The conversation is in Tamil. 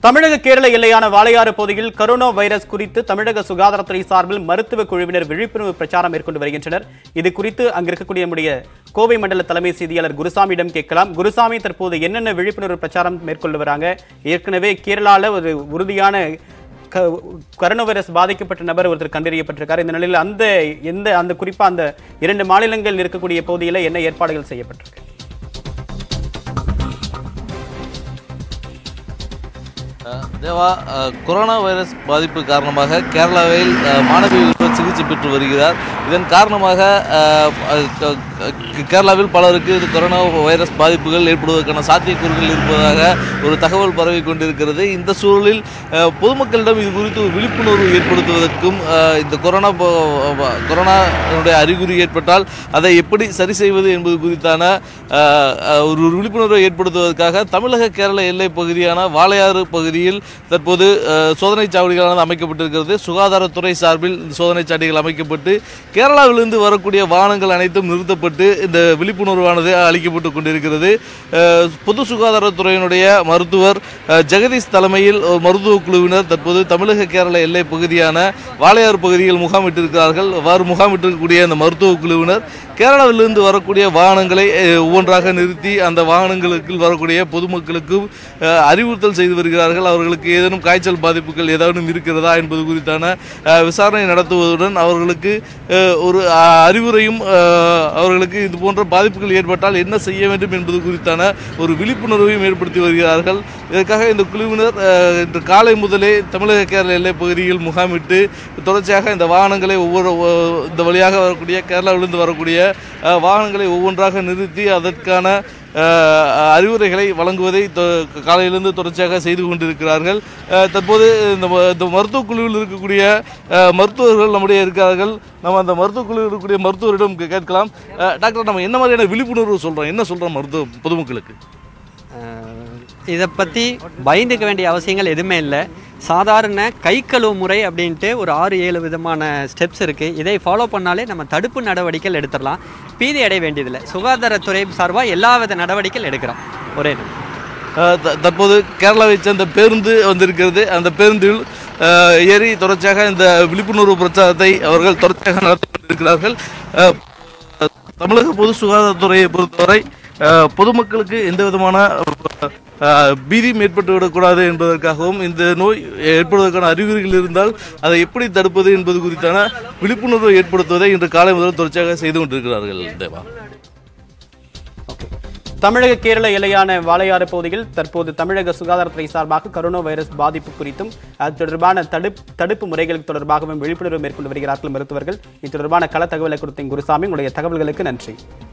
தமிழக கேரள எல்லையான வாளையாறு பகுதியில் கரோனா வைரஸ் குறித்து தமிழக சுகாதாரத்துறை சார்பில் மருத்துவ குழுவினர் விழிப்புணர்வு பிரச்சாரம் மேற்கொண்டு வருகின்றனர் இது குறித்து அங்கு இருக்கக்கூடிய நம்முடைய கோவை மண்டல தலைமை செய்தியாளர் குருசாமியிடம் கேட்கலாம் குருசாமி தற்போது என்னென்ன விழிப்புணர்வு பிரச்சாரம் மேற்கொண்டு வராங்க ஏற்கனவே கேரளால ஒரு உறுதியான க- கரோனா வைரஸ் பாதிக்கப்பட்ட நபர் ஒருத்தர் கண்டறியப்பட்டிருக்காரு இந்த நிலையில் அந்த எந்த அந்த குறிப்பா அந்த இரண்டு மாநிலங்கள் இருக்கக்கூடிய பகுதியில் என்ன ஏற்பாடுகள் செய்யப்பட்டிருக்கு அஹ் தேவா அஹ் கொரோனா வைரஸ் பாதிப்பு காரணமாக கேரளாவில் அஹ், மாணவி ஒருவர் சிகிச்சை பெற்று வருகிறார் இதன் காரணமாக அஹ், அஹ், க- க- கேரளாவில் பலருக்கு இது கொரோனா வைரஸ் பாதிப்புகள் ஏற்படுவதற்கான சாத்தியக்கூறுகள் இருப்பதாக ஒரு தகவல் பரவி கொண்டிருக்கிறது இந்த சூழலில் அஹ், பொதுமக்களிடம் இது குறித்து ஒரு விழிப்புணர்வு ஏற்படுத்துவதற்கும் அஹ், இந்த கொரோனா ப- வ- கொரோனாவுடைய அறிகுறி ஏற்பட்டால் அதை எப்படி சரி செய்வது என்பது குறித்தான அஹ், அஹ், ஒரு ஒரு விழிப்புணர்வை ஏற்படுத்துவதற்காக தமிழக கேரள எல்லை பகுதியான வாளையாறு பகுதியில் தற்போது அஹ், சோதனைச் சாவடிகளானது அமைக்கப்பட்டிருக்கிறது சுகாதாரத்துறை சார்பில் இந்த சோதனைச் சாவடிகள் அமைக்கப்பட்டு கேரளாவிலிருந்து வரக்கூடிய வாகனங்கள் அனைத்தும் நிறுத்தப்பட்டு இந்த விழிப்புணர்வானது அளிக்கப்பட்டு கொண்டிருக்கிறது அஹ், பொது சுகாதாரத்துறையினுடைய மருத்துவர் அஹ், ஜெகதீஷ் தலைமையில் ஒரு மருத்துவ குழுவினர் தற்போது தமிழக கேரள எல்லை பகுதியான வாளையாறு பகுதியில் முகாமிட்டிருக்கிறார்கள் அவ்வாறு முகாமிட்டிருக்கக்கூடிய அந்த மருத்துவ குழுவினர் கேரளாவிலிருந்து வரக்கூடிய வாகனங்களை அஹ், ஒவ்வொன்றாக நிறுத்தி அந்த வாகனங்களுக்கு வரக்கூடிய பொதுமக்களுக்கும் அஹ், அறிவுறுத்தல் செய்து வருகிறார்கள் அவர்களுக்கு ஏதேனும் காய்ச்சல் பாதிப்புகள் ஏதாவது இருக்கிறதா என்பது குறித்தான அஹ், விசாரணை நடத்துவதுடன் அவர்களுக்கு அஹ், ஒரு அஹ், அறிவுரையும் அஹ், அவர்களுக்கு இது போன்ற பாதிப்புகள் ஏற்பட்டால் என்ன செய்ய வேண்டும் என்பது குறித்தான ஒரு விழிப்புணர்வையும் ஏற்படுத்தி வருகிறார்கள் இதற்காக இந்த குழுவினர் அஹ், இன்று காலை முதலே தமிழக கேரள எல்லைப் பகுதியில் முகாமிட்டு தொடர்ச்சியாக இந்த வாகனங்களை ஒவ்வொரு ஒ- இந்த வழியாக வரக்கூடிய கேரளாவிலிருந்து வரக்கூடிய அஹ், வாகனங்களை ஒவ்வொன்றாக நிறுத்தி அதற்கான அஹ், அறிவுரைகளை வழங்குவதை தொ- காலையிலிருந்து தொடர்ச்சியாக செய்து கொண்டிருக்கிறார்கள் அஹ், தற்போது இந்த ம- இந்த மருத்துவக் குழுவில் இருக்கக்கூடிய அஹ், மருத்துவர்கள் நம்முடைய இருக்கிறார்கள் நம்ம அந்த மருத்துவக் குழுவில் இருக்கக்கூடிய மருத்துவரிடம் கே- கேட்கலாம் அஹ், டாக்டர் நம்ம என்ன மாதிரியான விழிப்புணர்வு சொல்கிறோம் என்ன சொல்கிறோம் மருத்துவ பொதுமக்களுக்கு இதை பற்றி பயந்துக்க வேண்டிய அவசியங்கள் எதுவுமே இல்லை சாதாரண கை கழுவு முறை அப்படின்ட்டு ஒரு ஆறு ஏழு விதமான ஸ்டெப்ஸ் இருக்குது இதை ஃபாலோ பண்ணாலே நம்ம தடுப்பு நடவடிக்கைகள் எடுத்துடலாம் பீதி அடைய வேண்டியதில்லை சுகாதாரத்துறை சார்பாக எல்லா வித நடவடிக்கைகள் எடுக்கிறோம் ஒரே நிமிஷம். அஹ் த- தற்போது கேரளாவைச் சேர்ந்த பேருந்து வந்திருக்கிறது அந்த பேருந்தில் அஹ், ஏறி தொடர்ச்சியாக இந்த விழிப்புணர்வு பிரச்சாரத்தை அவர்கள் தொடர்ச்சியாக நடத்தி கொண்டிருக்கிறார்கள் அஹ், தமிழக பொது சுகாதாரத்துறையை பொறுத்தவரை அஹ், பொதுமக்களுக்கு எந்த விதமான அஹ், பீதியும் ஏற்பட்டு விடக்கூடாது என்பதற்காகவும் இந்த நோய் ஏற்படுவதற்கான அறிகுறிகள் இருந்தால் அதை எப்படி தடுப்பது என்பது குறித்தான விழிப்புணர்வை ஏற்படுத்துவதை இன்று காலை முதல் தொடர்ச்சியாக செய்து கொண்டிருக்கிறார்கள் தேவா தமிழக கேரள எல்லையான வாளையாறு பகுதியில் தற்போது தமிழக சுகாதாரத்துறை சார்பாக கரோனா வைரஸ் பாதிப்பு குறித்தும் அது தொடர்பான தடுப்பு தடுப்பு முறைகள் தொடர்பாகவும் விழிப்புணர்வு மேற்கொண்டு வருகிறார்கள் மருத்துவர்கள் இது தொடர்பான கள தகவலை கொடுத்த குருசாமி உங்களுடைய தகவல்களுக்கு நன்றி